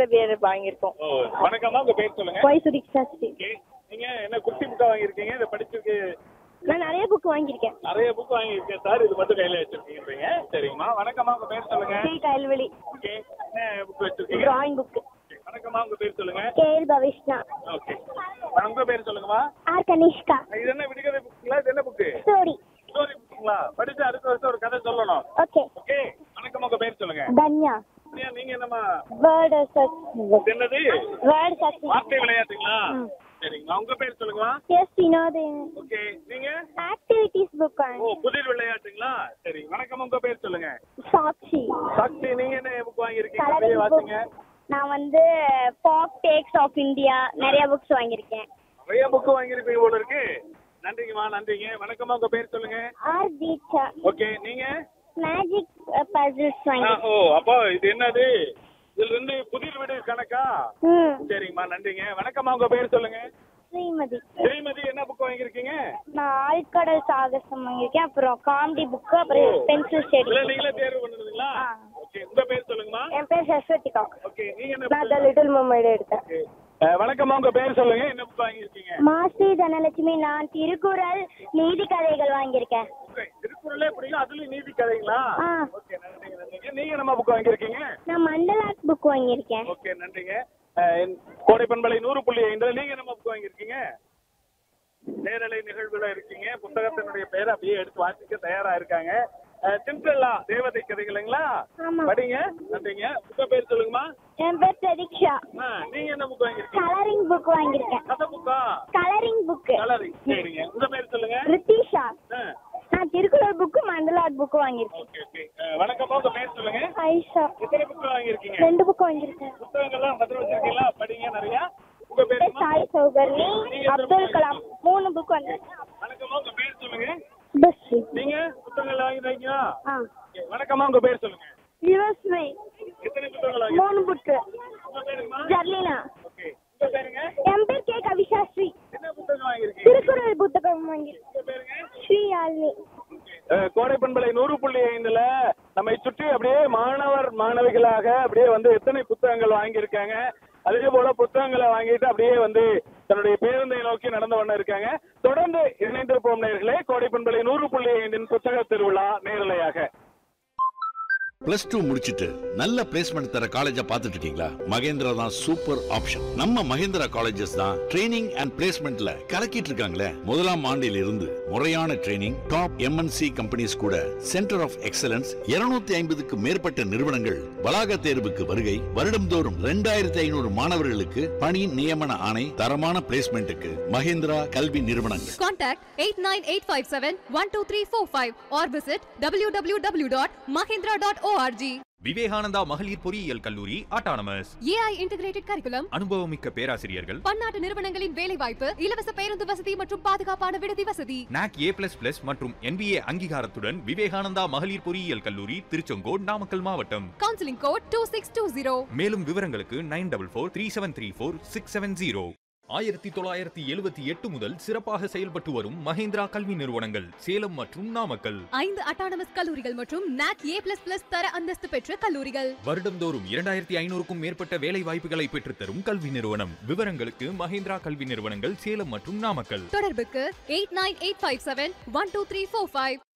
விடுகதை பேர் வாங்கியிருக்கோம் ஓ வணக்கம்மா உங்க பேர் சொல்லுங்க ஒய் சுதீக்ஷா ஸ்ரீ ஓகே நீங்க என்ன குட்டி புக்கா வாங்கியிருக்கீங்க இதை படிச்சிருக்கு நான் நிறைய புக் வாங்கியிருக்கேன் நிறைய புக் வாங்கியிருக்கேன் சார் இது மட்டும் கையில வச்சிருக்கீங்க சரிங்கம்மா வணக்கம்மா உங்க பேர் சொல்லுங்க ஸ்ரீ கயல்வெளி ஓகே என்ன புக் வச்சிருக்கீங்க டிராயிங் புக் Okay, வணக்கம்மா உங்க பேர் சொல்லுங்க கே எல் பவிஷ்ணா ஓகே உங்க பேர் சொல்லுங்கம்மா ஆர் கனிஷ்கா இது என்ன விடுகதை புக்குங்களா இது என்ன புக்கு ஸ்டோரி ஸ்டோரி புக்குங்களா படிச்சு அடுத்த வருஷம் ஒரு கதை சொல்லணும் ஓகே ஓகே வணக்கம் உங்க பேர் சொல்லுங்க தன்யா ஏன் நீங்க என்னம்மா வேர்டு சர்ச் இது என்னது வேர்டு சர்ச் வார்த்தை விளையாட்டுங்களா ம். சரிங்கம்மா உங்க பேர் சொல்லுங்கம்மா எஸ் வினோத் ஓகே நீங்க ஆக்டிவிட்டீஸ் புக் ஓ வாங்கி புதிர் விளையாட்டுங்களா சரி வணக்கம் உங்க பேர் சொல்லுங்க சாக்ஷி சக்தி நீங்க என்ன புக் வாங்கியிருக்கீங்க கலரிங் அப்படியே புக் வாசிங்க நான் வந்து பாப் டேக்ஸ் ஆஃப் இந்தியா நிறைய புக்ஸ் வாங்கியிருக்கேன் நிறைய புக் வாங்கியிருப்பீங்க போல இருக்கு நன்றிங்கம்மா நன்றிங்க வணக்கம்மா உங்க பேர் சொல்லுங்க ஆர் தீட்சா ஓகே நீங்க மேஜிக் பசில்ஸ் ஆ, வாங்கி ஓ அப்போ இது என்னது இதுல இருந்து புதிர் வீடு கணக்கா ம் சரிங்கம்மா நன்றிங்க வணக்கம்மா உங்க பேர் சொல்லுங்க ஸ்ரீமதி ஸ்ரீமதி என்ன புக் வாங்கியிருக்கீங்க நான் ஆழ்கடல் சாகசம் வாங்கியிருக்கேன் அப்புறம் காமெடி புக்கு அப்புறம் பென்சில் ஷேட் இல்ல நீங்களே தேர்வு பண்ணுறதுங்களா ஆ. ஓகே உங்க பேர் சொல்லுங்கம்மா என் பேர் சரஸ்வதிகா ஓகே நீங்க என்ன நான் த book? லிட்டில் மொமைடு எடுத்தேன் Okay. அஹ், வணக்கம்மா உங்க பேர் சொல்லுங்க என்ன புக் வாங்கியிருக்கீங்க மாஸ்ரீ தனலட்சுமி நான் திருக்குறள் நீதி கதைகள் வாங்கியிருக்கேன் Okay, திருக்குறளே பிடிக்கும் அதுலயும் நீதி கதைங்களா ஆ. ஓகே நன்றிங்க நன்றிங்க நீங்க என்ன புக் வாங்கியிருக்கீங்க நான் மண்டலாக் புக் வாங்கியிருக்கேன் ஓகே நன்றிங்க அஹ், என் கோடை பண்பலை நூறு புள்ளி ஐந்துல நீங்க என்ன புக் வாங்கியிருக்கீங்க நேரலை நிகழ்வுல இருக்கீங்க புத்தகத்தினுடைய பேரை அப்படியே எடுத்து வாசிக்க தயாரா இருக்காங்க சிம்பிளா தேவதை கதைகளுங்களா ஆமா. படிங்க நன்றிங்க புக்க பேர் சொல்லுங்கம்மா என் பேர் பிரதீக்ஷா ஆ, நீங்க என்ன புக் வாங்கியிருக்கீங்க கலரிங் புக் வாங்கியிருக்கேன் கதை புக்கா கலரிங் புக்கு கலரிங் சரிங்க உங்க பேர் சொல்லுங்க ரித்திஷா ஆ, நான் திருக்குறள் புக்கு மண்டலாக் புக்கு வாங்கியிருக்கேன் ஓகே ஓகே அஹ், வணக்கம்மா உங்க பேர் சொல்லுங்க ஐஷா எத்தனை புக் வாங்கியிருக்கீங்க ரெண்டு புக் வாங்கியிருக்கேன் புத்தகங்கள்லாம் பத்திரம் வச்சிருக்கீங்களா படிங்க நிறைய உங்க பேர் பேர் சாய் சௌகர்ணி அப்துல் கலாம் மூணு புக் வாங்கியிருக்கேன் வணக்கம்மா உங்க பேர் சொல்லுங்க பஸ்ஸு நீங்க புத்தகங்கள் வாங்கிருக்கீங்களா ஆ Okay, வணக்கம்மா உங்க பேர் சொல்லுங்க யுவஸ்மை எத்தனை புத்தகங்கள் வாங்கி மூணு புக்கு உங்க பேருங்கம்மா ஜர்லினா ஓகே உங்க பேருங்க என் பேர் கே கவிஷாஸ்ரீ என்ன புத்தகம் வாங்கியிருக்கீங்க திருக்குறள் புத்தகம் வாங்கியிருக்கேன் உங்க பேருங்க ஸ்ரீ யாழ்னி அஹ், கோடை பண்பலை நூறு புள்ளி ஐந்துல நம்மை சுற்றி அப்படியே மாணவர் மாணவிகளாக அப்படியே வந்து எத்தனை புத்தகங்கள் வாங்கியிருக்காங்க அதே போல புத்தகங்களை வாங்கிட்டு அப்படியே வந்து தன்னுடைய பேருந்தை நோக்கி நடந்து கொண்டு இருக்காங்க தொடர்ந்து இணைந்திருப்போம் நேர்களே கோடை பண்பலை நூறு புள்ளி ஐந்தின் புத்தக திருவிழா நேரலையாக பிளஸ் டூ முடிச்சிட்டு நல்ல பிளேஸ்மெண்ட் தர காலேஜா பார்த்துட்டு இருக்கீங்களா மகேந்திரா தான் சூப்பர் ஆப்ஷன் நம்ம மகேந்திரா காலேஜஸ் தான் ட்ரைனிங் அண்ட் பிளேஸ்மெண்ட்ல கலக்கிட்டு இருக்காங்களே முதலாம் ஆண்டில் இருந்து முறையான ட்ரைனிங் டாப் எம்என்சி கம்பெனிஸ் கூட சென்டர் ஆஃப் எக்ஸலன்ஸ் 250 ஐம்பதுக்கு மேற்பட்ட நிறுவனங்கள் வளாக தேர்வுக்கு வருகை வருடம்தோறும் ரெண்டாயிரத்தி ஐநூறு மாணவர்களுக்கு பணி நியமன ஆணை தரமான பிளேஸ்மெண்ட்டுக்கு மகேந்திரா கல்வி நிறுவனங்கள் Contact 89857-12345 or visit www.mahindra.org. Vivekananda மகளிர் பொறியியல் கல்லூரி ஆட்டானமஸ் AI Integrated Curriculum, அனுபவமிக்க பேராசிரியர்கள் பன்னாட்டு நிறுவனங்களின் வேலைவாய்ப்பு இலவச பேருந்து வசதி மற்றும் பாதுகாப்பான விடுதி வசதி நாக் ஏ பிளஸ் பிளஸ் மற்றும் என்பிஏ அங்கீகாரத்துடன் விவேகானந்தா மகளிர் பொறியியல் கல்லூரி திருச்செங்கோடு நாமக்கல் மாவட்டம் counseling code 2620. மேலும் விவரங்களுக்கு nine double four three seven three four six seven zero ஆயிரத்தி தொள்ளாயிரத்தி எழுபத்தி எட்டு முதல் சிறப்பாக செயல்பட்டு வரும் மஹேந்திரா கல்வி நிறுவனங்கள் சேலம் மற்றும் நாமக்கல் ஐந்து அட்டானமஸ் கல்லூரிகள் மற்றும் NAC A++ தர அந்தஸ்து பெற்ற கல்லூரிகள் வருடந்தோறும் இரண்டாயிரத்தி ஐநூறுக்கும் மேற்பட்ட வேலை வாய்ப்புகளை பெற்றுத்தரும் கல்வி நிறுவனம் விவரங்களுக்கு மஹேந்திரா கல்வி நிறுவனங்கள் சேலம் மற்றும் நாமக்கல் தொடர்புக்கு eight nine eight five seven one two three four five